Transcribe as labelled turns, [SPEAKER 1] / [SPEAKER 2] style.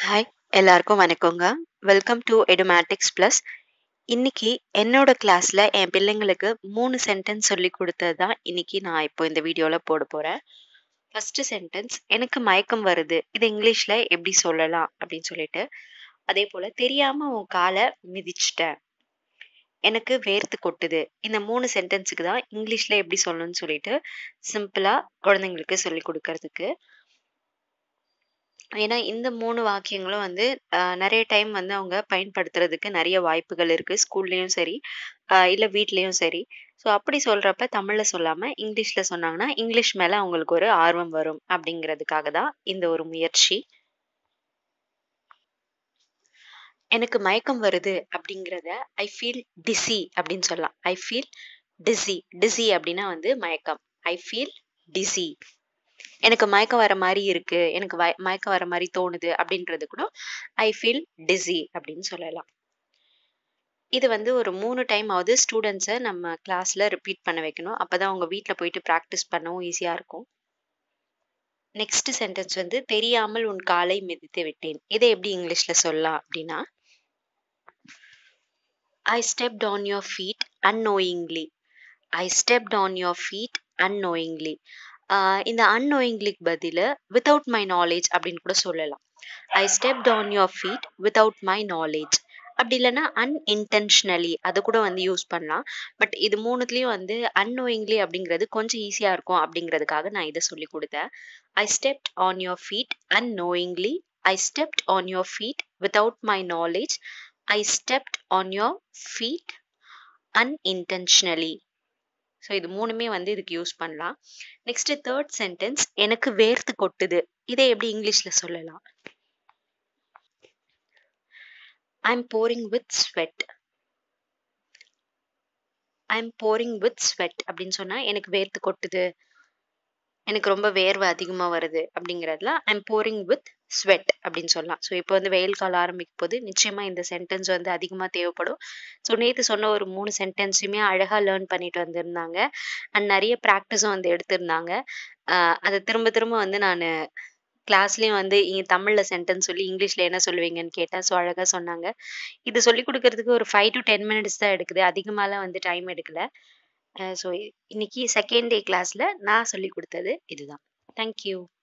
[SPEAKER 1] hi எல்லாருக்கும் வணக்கங்க welcome to Edumatics plus இன்னைக்கு என்னோட கிளாஸ்ல என் பிள்ளைங்களுக்கு மூணு சென்டென்ஸ் சொல்லி கொடுத்தது தான் இன்னைக்கு நான் இப்போ இந்த வீடியோல போட போறேன் ஃபர்ஸ்ட் சென்டென்ஸ் எனக்கு மயக்கம் வருது இது இங்கிலீஷ்ல எப்படி சொல்லலாம் அப்படின்னு சொல்லிட்டு அதே போல தெரியாம உன் காலை மிதிச்சிட்டேன் எனக்கு வேர்த்து கொட்டுது இந்த மூணு சென்டென்ஸுக்கு தான் இங்கிலீஷ்ல எப்படி சொல்லணும்னு சொல்லிட்டு சிம்பிளா குழந்தைங்களுக்கு சொல்லி கொடுக்கறதுக்கு ஏன்னா இந்த மூணு வாக்கியங்களும் வந்து ஆஹ் நிறைய டைம் வந்து அவங்க பயன்படுத்துறதுக்கு நிறைய வாய்ப்புகள் இருக்கு ஸ்கூல்லயும் சரி ஆஹ் இல்ல வீட்லயும் சரி ஸோ அப்படி சொல்றப்ப தமிழ்ல சொல்லாம இங்கிலீஷ்ல சொன்னாங்கன்னா இங்கிலீஷ் மேல அவங்களுக்கு ஒரு ஆர்வம் வரும் அப்படிங்கிறதுக்காக தான் இந்த ஒரு முயற்சி எனக்கு மயக்கம் வருது அப்படிங்கிறத ஐ ஃபீல் டிசி அப்படின்னு சொல்லலாம் ஐ ஃபீல் டிசி டிசி அப்படின்னா வந்து மயக்கம் ஐ ஃபீல் டிசி எனக்கு மயக்கம் வர மாதிரி இருக்கு எனக்கு வய- மயக்கம் வர மாதிரி தோணுது அப்படின்றது கூட ஐ ஃபீல் டிசி அப்படின்னு சொல்லலாம் இது வந்து ஒரு மூணு டைம் ஆவது ஸ்டூடெண்ட்ஸை நம்ம கிளாஸ்ல ரிப்பீட் பண்ண வைக்கணும் அப்பதான் அவங்க வீட்ல போயிட்டு ப்ராக்டிஸ் பண்ணவும் ஈஸியா இருக்கும் நெக்ஸ்ட் சென்டென்ஸ் வந்து தெரியாமல் உன் காலை மிதித்து விட்டேன் இதை எப்படி இங்கிலீஷ்ல சொல்லலாம் அப்படின்னா I stepped on your feet unknowingly I stepped on your feet unknowingly ஆஹ் இந்த unknowingly பதிலு வித்தவுட் மை நாலேஜ் அப்படின்னு கூட சொல்லலாம் I stepped on your feet without my knowledge அப்படி இல்லைன்னா அன்இன்டென்ஷனலி அது கூட வந்து யூஸ் பண்ணலாம் பட் இது மூணுத்துலயும் வந்து unknowingly அப்படிங்கிறது கொஞ்சம் ஈஸியா இருக்கும் அப்படிங்கிறதுக்காக நான் இதை சொல்லி கொடுத்தேன் I stepped on your feet unknowingly I stepped on your feet without my knowledge I stepped on your feet unintentionally so இது மூணுமே வந்து இதுக்கு யூஸ் பண்ணலாம் நெக்ஸ்ட் தேர்ட் சென்டென்ஸ் எனக்கு வேர்த்து கொட்டுது இதை எப்படி இங்கிலீஷ்ல சொல்லலாம் I'm pouring with sweat I'm pouring with sweat அப்படின்னு சொன்னா எனக்கு வேர்த்து கொட்டுது எனக்கு ரொம்ப வேர்வை அதிகமா வருது அப்படிங்கிறதுல ஐம் போரிங் வித் ஸ்வெட் அப்படின்னு சொல்லலாம் ஸோ இப்போ வந்து வெயில் காலம் ஆரம்பிக்கும் போது நிச்சயமா இந்த சென்டென்ஸ் வந்து அதிகமா தேவைப்படும் ஸோ நேற்று சொன்ன ஒரு மூணு சென்டென்ஸுமே அழகா லேர்ன் பண்ணிட்டு வந்திருந்தாங்க அண்ட் நிறைய ப்ராக்டிஸும் வந்து எடுத்திருந்தாங்க ஆஹ் அதை திரும்ப திரும்ப வந்து நான் கிளாஸ்லயும் வந்து இங்க தமிழ்ல சென்டென்ஸ் சொல்லி இங்கிலீஷ்ல என்ன சொல்லுவீங்கன்னு கேட்டேன் ஸோ அழகா சொன்னாங்க இது சொல்லி கொடுக்கறதுக்கு ஒரு ஃபைவ் டு டென் மினிட்ஸ் தான் எடுக்குது அதிகமாலாம் வந்து டைம் எடுக்கல ஸோ இன்னைக்கு செகண்ட் டே கிளாஸ்ல நான் சொல்லி கொடுத்தது இதுதான் தேங்க்யூ